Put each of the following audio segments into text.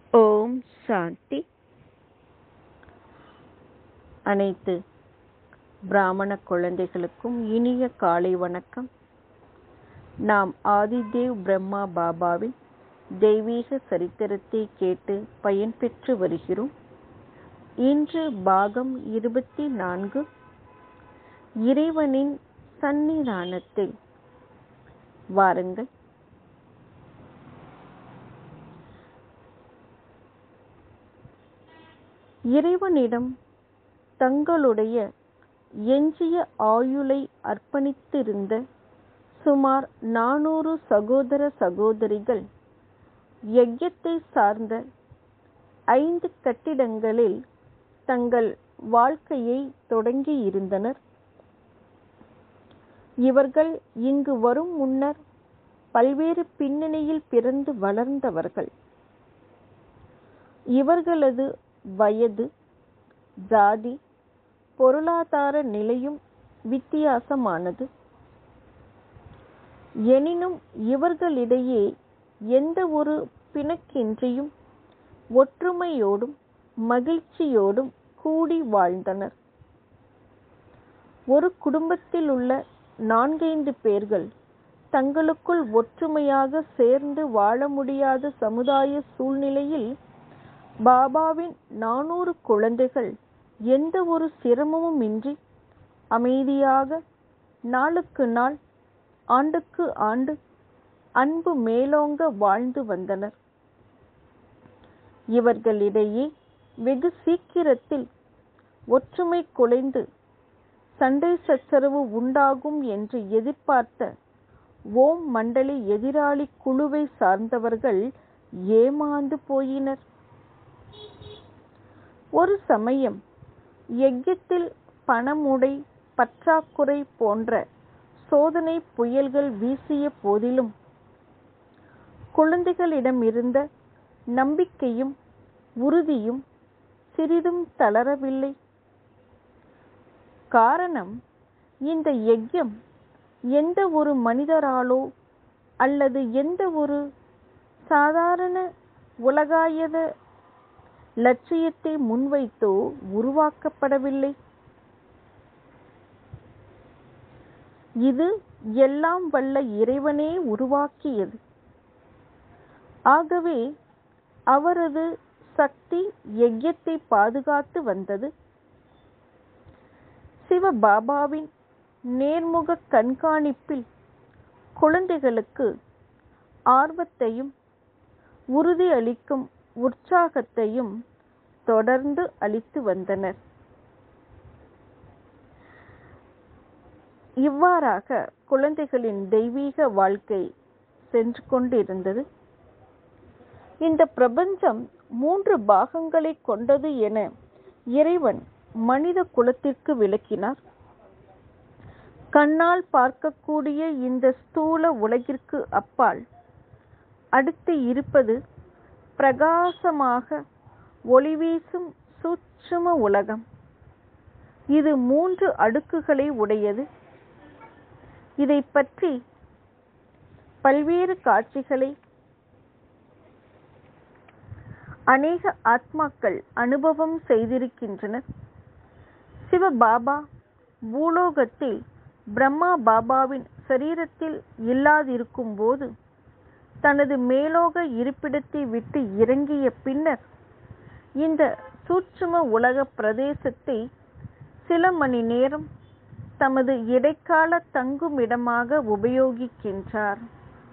ஓம் சாந்தி அனைத்து பிராமண குழந்தைகளுக்கும் இனிய காலை வணக்கம் நாம் ஆதிதேவ் பிரம்மா பாபாவின் தெய்வீக சரித்திரத்தை கேட்டு பயன்பெற்று வருகிறோம் இன்று பாகம் இருபத்தி நான்கு இறைவனின் சன்னிதானத்தில் வாருங்கள் இறைவனிடம் தங்களுடைய எஞ்சிய ஆயுளை அர்ப்பணித்திருந்த சுமார் நானூறு சகோதர சகோதரிகள் யஜ்யத்தை சார்ந்த ஐந்து கட்டிடங்களில் தங்கள் வாழ்க்கையை தொடங்கியிருந்தனர் இவர்கள் இங்கு வரும் முன்னர் பல்வேறு பின்னணியில் பிறந்து வளர்ந்தவர்கள் இவர்களது வயது ஜாதி பொருளாதார நிலையும் வித்தியாசமானது எனினும் இவர்களிடையே எந்த ஒரு பிணக்கின்றியும் ஒற்றுமையோடும் மகிழ்ச்சியோடும் கூடி வாழ்ந்தனர் ஒரு குடும்பத்தில் உள்ள நான்கைந்து பேர்கள் தங்களுக்குள் ஒற்றுமையாக சேர்ந்து வாழ முடியாத சமுதாய சூழ்நிலையில் பாபாவின் நானூறு குழந்தைகள் எந்த ஒரு சிரமமும் இன்றி அமைதியாக நாளுக்கு நாள் ஆண்டுக்கு ஆண்டு அன்பு மேலோங்க வாழ்ந்து வந்தனர் இவர்களிடையே வெகு சீக்கிரத்தில் ஒற்றுமை குலைந்து சண்டை சச்சரவு உண்டாகும் என்று எதிர்பார்த்த ஓம் மண்டலி எதிராளி குழுவை சார்ந்தவர்கள் ஏமாந்து போயினர் ஒரு சமயம் யஜ்யத்தில் பணமுடை பற்றாக்குறை போன்ற சோதனை புயல்கள் வீசிய போதிலும் குழந்தைகளிடம் இருந்த நம்பிக்கையும் உறுதியும் சிறிதும் தளரவில்லை காரணம் இந்த யஜ்யம் எந்த ஒரு மனிதராலோ அல்லது எந்த ஒரு சாதாரண உலகாயத லட்சியத்தை முன்வைத்தோ உருவாக்கப்படவில்லை இது எல்லாம் வல்ல இறைவனே உருவாக்கியது ஆகவே அவரது சக்தி யஜ்யத்தை பாதுகாத்து வந்தது சிவபாபாவின் நேர்முக கண்காணிப்பில் குழந்தைகளுக்கு ஆர்வத்தையும் உறுதி அளிக்கும் உற்சாகத்தையும் தொடர்ந்து அளித்து வந்தனர் இவ்வாறாக குழந்தைகளின் தெய்வீக வாழ்க்கை சென்று கொண்டிருந்தது இந்த பிரபஞ்சம் மூன்று பாகங்களை கொண்டது என இறைவன் மனித குலத்திற்கு விளக்கினார் கண்ணால் பார்க்கக்கூடிய இந்த ஸ்தூல உலகிற்கு அப்பால் அடுத்து இருப்பது பிரகாசமாக ஒளிவீசும் சூட்சும உலகம் இது மூன்று அடுக்குகளை உடையது இதை பற்றி பல்வேறு காட்சிகளை அநேக ஆத்மாக்கள் அனுபவம் செய்திருக்கின்றனர் சிவபாபா பூலோகத்தில் பிரம்மா பாபாவின் சரீரத்தில் இல்லாதிருக்கும் போது தனது மேலோக இருப்பிடத்தை விட்டு இறங்கிய பின்னர் இந்த சூட்சும உலக பிரதேசத்தை சில மணி நேரம் தமது இடைக்கால தங்குமிடமாக உபயோகிக்கின்றார்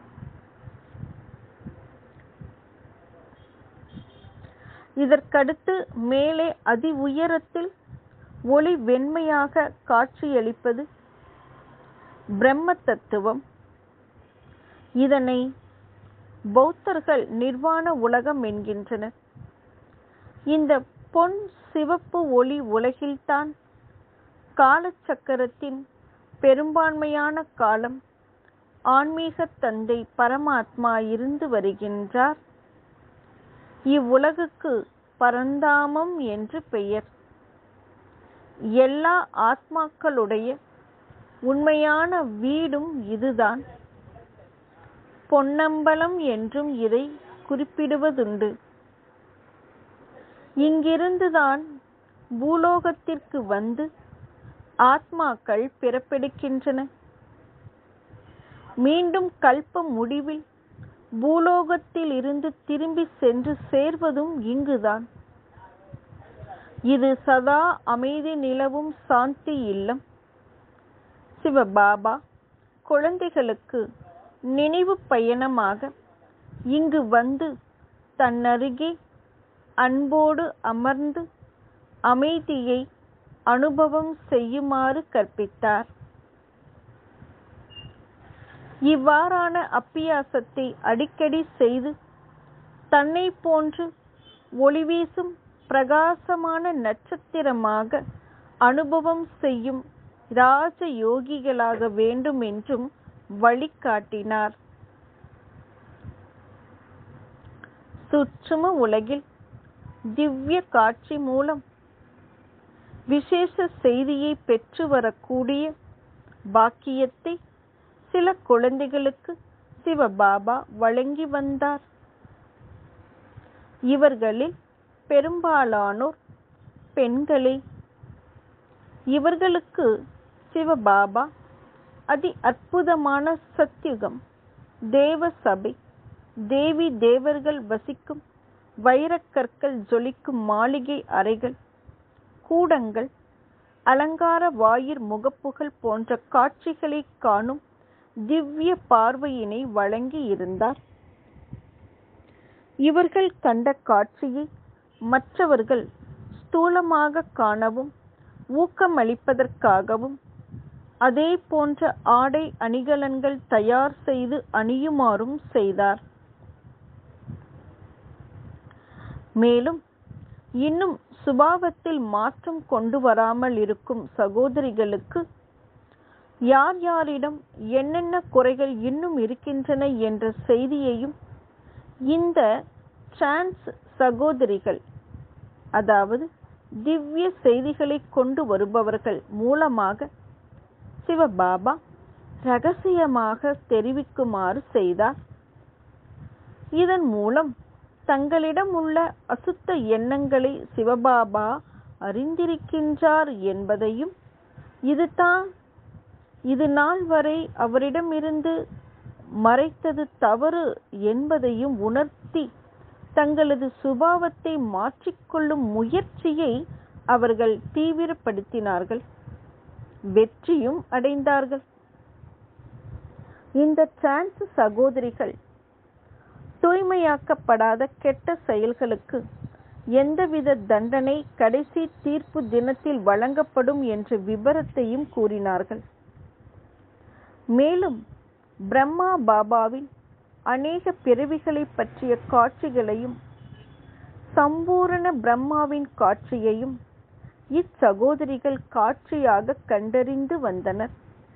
இதற்கடுத்து மேலே அதி உயரத்தில் ஒளி வெண்மையாக காட்சியளிப்பது பிரம்ம தத்துவம் இதனை பௌத்தர்கள் நிர்வாண உலகம் என்கின்றனர் இந்த பொன் சிவப்பு ஒளி உலகில்தான் காலச்சக்கரத்தின் பெரும்பான்மையான காலம் ஆன்மீக தந்தை பரமாத்மா இருந்து வருகின்றார் இவ்வுலகுக்கு பரந்தாமம் என்று பெயர் எல்லா ஆத்மாக்களுடைய உண்மையான வீடும் இதுதான் பொன்னம்பலம் என்றும் இதை குறிப்பிடுவதுண்டு இங்கிருந்துதான் பூலோகத்திற்கு வந்து ஆத்மாக்கள் பிறப்பெடுக்கின்றன மீண்டும் கல்ப முடிவில் பூலோகத்தில் இருந்து திரும்பி சென்று சேர்வதும் இங்குதான் இது சதா அமைதி நிலவும் சாந்தி இல்லம் சிவபாபா குழந்தைகளுக்கு நினைவு பயணமாக இங்கு வந்து தன்னருகே அன்போடு அமர்ந்து அமைதியை அனுபவம் செய்யுமாறு கற்பித்தார் இவ்வாறான அப்பியாசத்தை அடிக்கடி செய்து தன்னை போன்று ஒளிவீசும் பிரகாசமான நட்சத்திரமாக அனுபவம் செய்யும் ராஜ யோகிகளாக வேண்டும் என்றும் வழிகாட்டினார் சுற்றும உலகில் திவ்ய காட்சி மூலம் விசேஷ செய்தியை பெற்று வரக்கூடிய பாக்கியத்தை சில குழந்தைகளுக்கு சிவபாபா வழங்கி வந்தார் இவர்களில் பெரும்பாலானோர் பெண்களே இவர்களுக்கு சிவபாபா அதி அற்புதமான சத்தியுகம் தேவ சபை தேவி தேவர்கள் வசிக்கும் வைரக்கற்கள் ஜொலிக்கும் மாளிகை அறைகள் கூடங்கள் அலங்கார வாயிற் முகப்புகள் போன்ற காட்சிகளை காணும் திவ்ய பார்வையினை வழங்கி இருந்தார் இவர்கள் கண்ட காட்சியை மற்றவர்கள் ஸ்தூலமாக காணவும் ஊக்கமளிப்பதற்காகவும் அதே போன்ற ஆடை அணிகலன்கள் தயார் செய்து அணியுமாறும் செய்தார் மேலும் இன்னும் சுபாவத்தில் மாற்றம் கொண்டு வராமல் இருக்கும் சகோதரிகளுக்கு யார் யாரிடம் என்னென்ன குறைகள் இன்னும் இருக்கின்றன என்ற செய்தியையும் இந்த டிரான்ஸ் சகோதரிகள் அதாவது திவ்ய செய்திகளை கொண்டு வருபவர்கள் மூலமாக சிவபாபா ரகசியமாக தெரிவிக்குமாறு செய்தார் இதன் மூலம் தங்களிடம் உள்ள அசுத்த எண்ணங்களை சிவபாபா அறிந்திருக்கின்றார் என்பதையும் இதுதான் இது நாள் வரை அவரிடமிருந்து மறைத்தது தவறு என்பதையும் உணர்த்தி தங்களது சுபாவத்தை மாற்றிக்கொள்ளும் முயற்சியை அவர்கள் தீவிரப்படுத்தினார்கள் வெற்றியும் அடைந்தார்கள் இந்த டிரான்ஸ் சகோதரிகள் தூய்மையாக்கப்படாத கெட்ட செயல்களுக்கு எந்தவித தண்டனை கடைசி தீர்ப்பு தினத்தில் வழங்கப்படும் என்ற விபரத்தையும் கூறினார்கள் மேலும் பிரம்மா பாபாவின் அநேக பிறவிகளை பற்றிய காட்சிகளையும் சம்பூரண பிரம்மாவின் காட்சியையும் இச்சகோதரிகள் காட்சியாக கண்டறிந்து வந்தனர்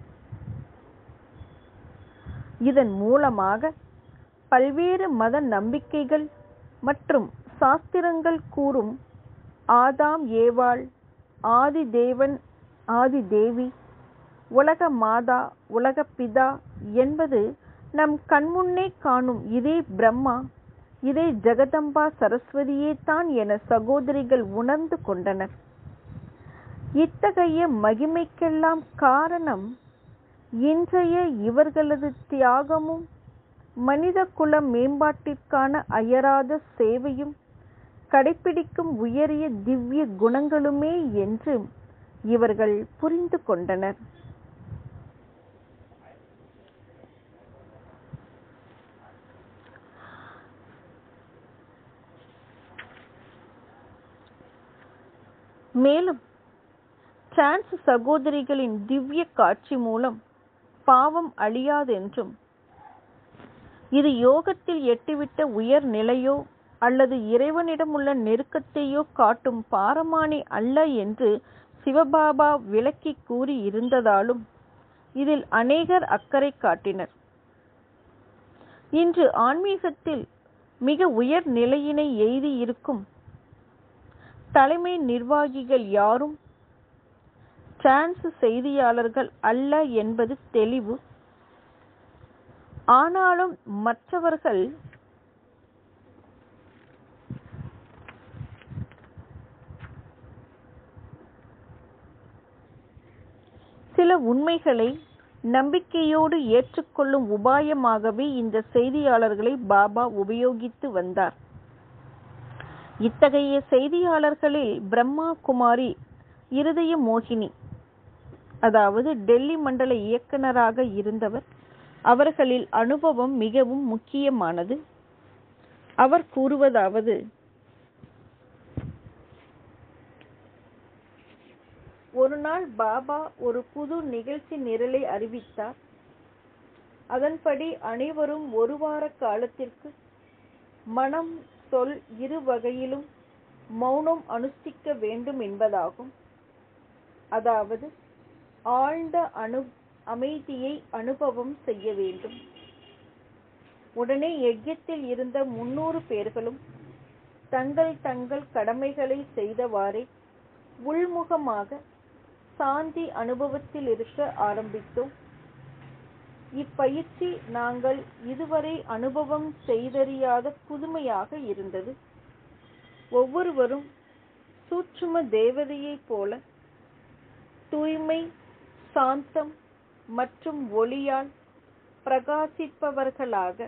இதன் மூலமாக பல்வேறு மத நம்பிக்கைகள் மற்றும் சாஸ்திரங்கள் கூறும் ஆதாம் ஏவாள் ஆதி தேவன் ஆதி தேவி உலக மாதா உலக பிதா என்பது நம் கண்முன்னே காணும் இதே பிரம்மா இதே ஜெகதம்பா சரஸ்வதியே தான் என சகோதரிகள் உணர்ந்து கொண்டனர் இத்தகைய மகிமைக்கெல்லாம் காரணம் இன்றைய இவர்களது தியாகமும் மனித குல மேம்பாட்டிற்கான அயராத சேவையும் கடைபிடிக்கும் உயரிய திவ்ய குணங்களுமே என்று இவர்கள் புரிந்து கொண்டனர் மேலும் டிரான்ஸ் சகோதரிகளின் திவ்ய காட்சி மூலம் பாவம் அழியாதென்றும் இது யோகத்தில் எட்டிவிட்ட உயர் நிலையோ அல்லது இறைவனிடம் உள்ள நெருக்கத்தையோ காட்டும் பாரமானி அல்ல என்று சிவபாபா விளக்கி கூறி இருந்ததாலும் இதில் அநேகர் அக்கறை காட்டினர் இன்று ஆன்மீகத்தில் மிக உயர் நிலையினை எய்தி இருக்கும் தலைமை நிர்வாகிகள் யாரும் டிரான்ஸ் செய்தியாளர்கள் அல்ல என்பது தெளிவு ஆனாலும் மற்றவர்கள் சில உண்மைகளை நம்பிக்கையோடு ஏற்றுக்கொள்ளும் உபாயமாகவே இந்த செய்தியாளர்களை பாபா உபயோகித்து வந்தார் இத்தகைய செய்தியாளர்களில் பிரம்மா குமாரி இருதய மோகினி அதாவது டெல்லி மண்டல இயக்குனராக இருந்தவர் அவர்களில் அனுபவம் மிகவும் முக்கியமானது அவர் கூறுவதாவது ஒரு நாள் பாபா ஒரு புது நிகழ்ச்சி நிரலை அறிவித்தார் அதன்படி அனைவரும் ஒரு வார காலத்திற்கு மனம் சொல் இரு வகையிலும் மௌனம் அனுஷ்டிக்க வேண்டும் என்பதாகும் அதாவது ஆழ்ந்த அனு அமைதியை அனுபவம் செய்ய வேண்டும் உடனே யஜ்யத்தில் இருந்த முன்னூறு பேர்களும் தங்கள் தங்கள் கடமைகளை செய்தவாறே உள்முகமாக சாந்தி அனுபவத்தில் இருக்க ஆரம்பித்தோம் இப்பயிற்சி நாங்கள் இதுவரை அனுபவம் செய்தறியாத புதுமையாக இருந்தது ஒவ்வொருவரும் சூட்சும தேவதையைப் போல தூய்மை சாந்தம் மற்றும் ஒளியால் பிரகாசிப்பவர்களாக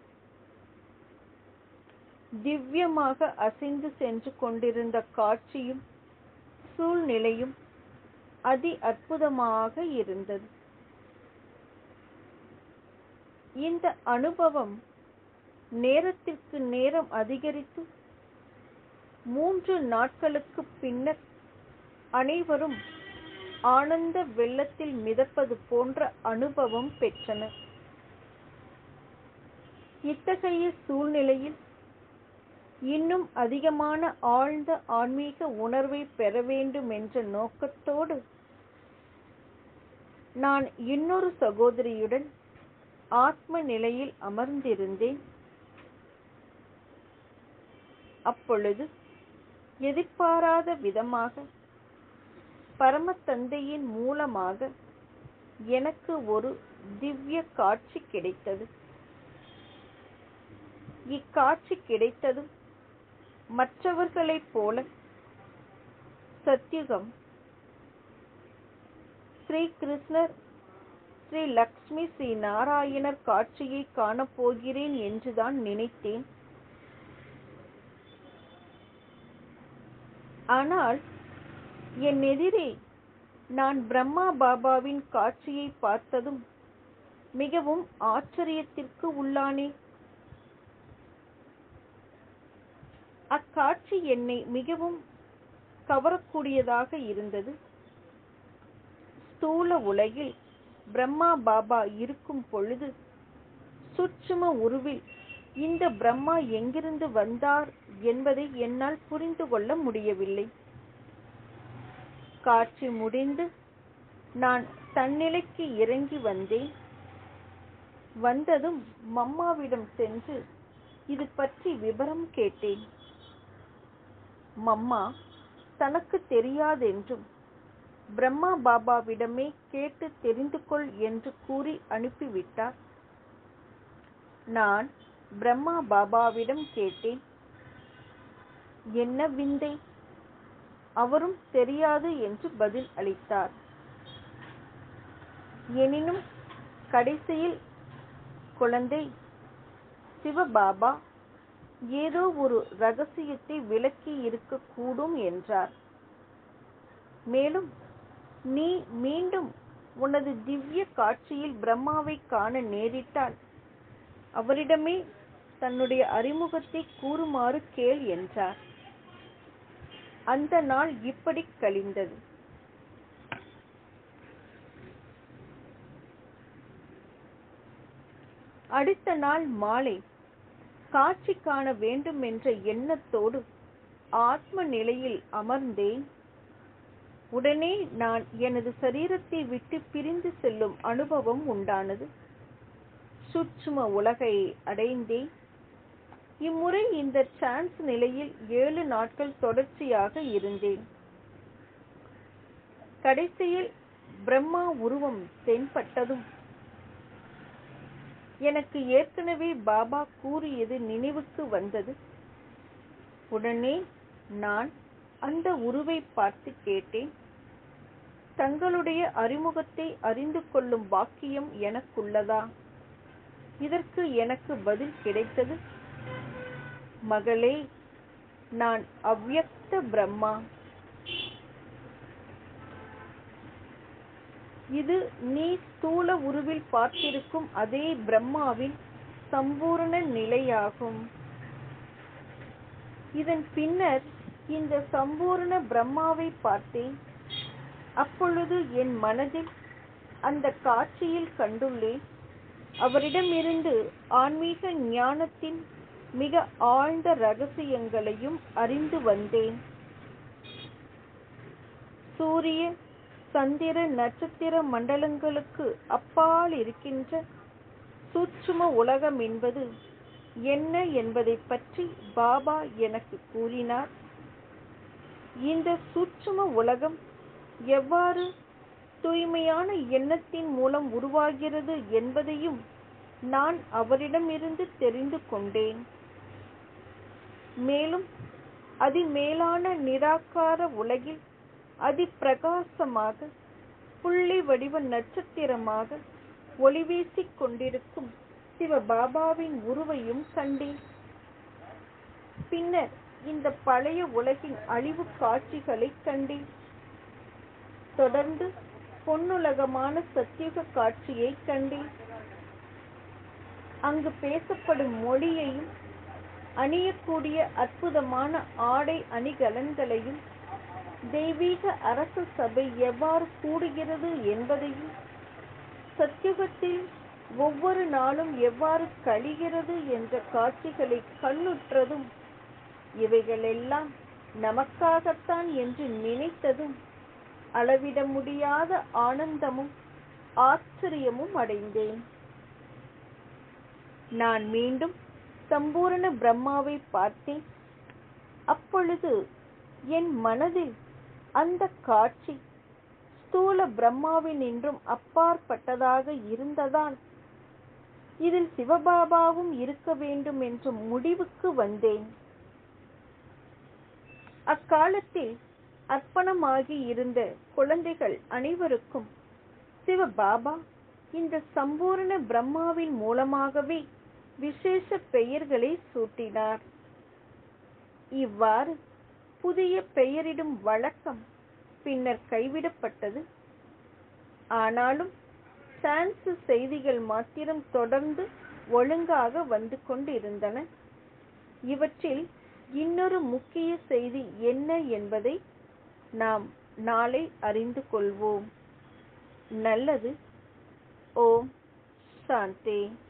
திவ்யமாக அசைந்து சென்று கொண்டிருந்த காட்சியும் சூழ்நிலையும் அதி அற்புதமாக இருந்தது இந்த அனுபவம் நேரத்திற்கு நேரம் அதிகரித்து மூன்று நாட்களுக்கு பின்னர் அனைவரும் ஆனந்த வெள்ளத்தில் மிதப்பது போன்ற அனுபவம் பெற்றனர் இத்தகைய சூழ்நிலையில் இன்னும் அதிகமான ஆழ்ந்த ஆன்மீக உணர்வை பெற வேண்டும் என்ற நோக்கத்தோடு நான் இன்னொரு சகோதரியுடன் ஆத்ம நிலையில் அமர்ந்திருந்தேன் அப்பொழுது எதிர்பாராத விதமாக பரம தந்தையின் மூலமாக எனக்கு ஒரு திவ்ய காட்சி கிடைத்தது இக்காட்சி கிடைத்ததும் மற்றவர்களைப் போல சத்யுகம் ஸ்ரீ கிருஷ்ணர் ஸ்ரீ லக்ஷ்மி ஸ்ரீ நாராயணர் காட்சியை காணப்போகிறேன் என்றுதான் நினைத்தேன் ஆனால் என் எதிரே நான் பிரம்மா பாபாவின் காட்சியை பார்த்ததும் மிகவும் ஆச்சரியத்திற்கு உள்ளானேன் அக்காட்சி என்னை மிகவும் கவரக்கூடியதாக இருந்தது ஸ்தூல உலகில் பிரம்மா பாபா இருக்கும் பொழுது சூட்சும உருவில் இந்த பிரம்மா எங்கிருந்து வந்தார் என்பதை என்னால் புரிந்து கொள்ள முடியவில்லை காட்சி முடிந்து நான் தன்னிலைக்கு இறங்கி வந்தேன் வந்ததும் மம்மாவிடம் சென்று இது பற்றி விவரம் கேட்டேன் மம்மா தனக்கு தெரியாதென்றும் பிரம்மா பாபாவிடமே கேட்டு தெரிந்து கொள் என்று கூறி அனுப்பிவிட்டார் நான் பிரம்மா பாபாவிடம் கேட்டேன் என்ன விந்தை அவரும் தெரியாது என்று பதில் அளித்தார் எனினும் கடைசியில் குழந்தை சிவபாபா ஏதோ ஒரு ரகசியத்தை விளக்கி இருக்கக்கூடும் என்றார் மேலும் நீ மீண்டும் உனது திவ்ய காட்சியில் பிரம்மாவை காண நேரிட்டால் அவரிடமே தன்னுடைய அறிமுகத்தை கூறுமாறு கேள் என்றார் அந்த நாள் இப்படி கழிந்தது அடுத்த நாள் மாலை காட்சி காண வேண்டும் என்ற எண்ணத்தோடு ஆத்ம நிலையில் அமர்ந்தேன் உடனே நான் எனது சரீரத்தை விட்டு பிரிந்து செல்லும் அனுபவம் உண்டானது சூட்சும உலகை அடைந்தேன் இம்முறை இந்த சான்ஸ் நிலையில் ஏழு நாட்கள் தொடர்ச்சியாக இருந்தேன் கடைசியில் பிரம்மா உருவம் தென்பட்டதும் எனக்கு ஏற்கனவே பாபா கூறியது நினைவுக்கு வந்தது உடனே நான் அந்த உருவை பார்த்து கேட்டேன் தங்களுடைய அறிமுகத்தை அறிந்து கொள்ளும் பாக்கியம் எனக்குள்ளதா இதற்கு எனக்கு பதில் கிடைத்தது மகளே நான் அவ்யக்த பிரம்மா இது நீ ஸ்தூல உருவில் பார்த்திருக்கும் அதே பிரம்மாவின் சம்பூர்ண நிலையாகும் இதன் பின்னர் இந்த சம்பூர்ண பிரம்மாவை பார்த்தேன் அப்பொழுது என் மனதில் அந்த காட்சியில் கண்டுள்ளேன் அவரிடமிருந்து ஆன்மீக ஞானத்தின் மிக ஆழ்ந்த ரகசியங்களையும் அறிந்து வந்தேன் சூரிய சந்திர நட்சத்திர மண்டலங்களுக்கு அப்பால் இருக்கின்ற சூட்சும உலகம் என்பது என்ன என்பதை பற்றி பாபா எனக்கு கூறினார் இந்த சூட்சும உலகம் எவ்வாறு தூய்மையான எண்ணத்தின் மூலம் உருவாகிறது என்பதையும் நான் அவரிடமிருந்து தெரிந்து கொண்டேன் மேலும் அதிமேலான நிராகார உலகில் அதிப்பிரகாசமாக புள்ளி வடிவ நட்சத்திரமாக ஒளி வீசிக் கொண்டிருக்கும் சிவபாபாவின் உருவையும் கண்டேன் பின்னர் இந்த பழைய உலகின் அழிவு காட்சிகளை கண்டேன் தொடர்ந்து பொன்னுலகமான சத்தியுக காட்சியை கண்டேன் அங்கு பேசப்படும் மொழியையும் அணியக்கூடிய அற்புதமான ஆடை அணிகலன்களையும் தெய்வீக அரச சபை எவ்வாறு கூடுகிறது என்பதையும் சத்தியுகத்தில் ஒவ்வொரு நாளும் எவ்வாறு கழிகிறது என்ற காட்சிகளை கண்ணுற்றதும் இவைகளெல்லாம் நமக்காகத்தான் என்று நினைத்ததும் அளவிட முடியாத ஆனந்தமும் ஆச்சரியமும் அடைந்தேன் நான் மீண்டும் சம்பூரண பிரம்மாவை பார்த்தேன் அப்பொழுது என் மனதில் அந்த காட்சி ஸ்தூல பிரம்மாவினின்றும் அப்பாற்பட்டதாக இருந்ததால் இதில் சிவபாபாவும் இருக்க வேண்டும் என்ற முடிவுக்கு வந்தேன் அக்காலத்தில் அர்ப்பணமாகி இருந்த குழந்தைகள் அனைவருக்கும் சிவபாபா இந்த சம்பூர்ண பிரம்மாவின் மூலமாகவே விசேஷ பெயர்களை சூட்டினார் இவ்வாறு புதிய பெயரிடும் வழக்கம் பின்னர் கைவிடப்பட்டது ஆனாலும் சான்ஸ் செய்திகள் மாத்திரம் தொடர்ந்து ஒழுங்காக வந்து கொண்டிருந்தன இவற்றில் இன்னொரு முக்கிய செய்தி என்ன என்பதை நாம் நாளை அறிந்து கொள்வோம் நல்லது ஓம் சாந்தே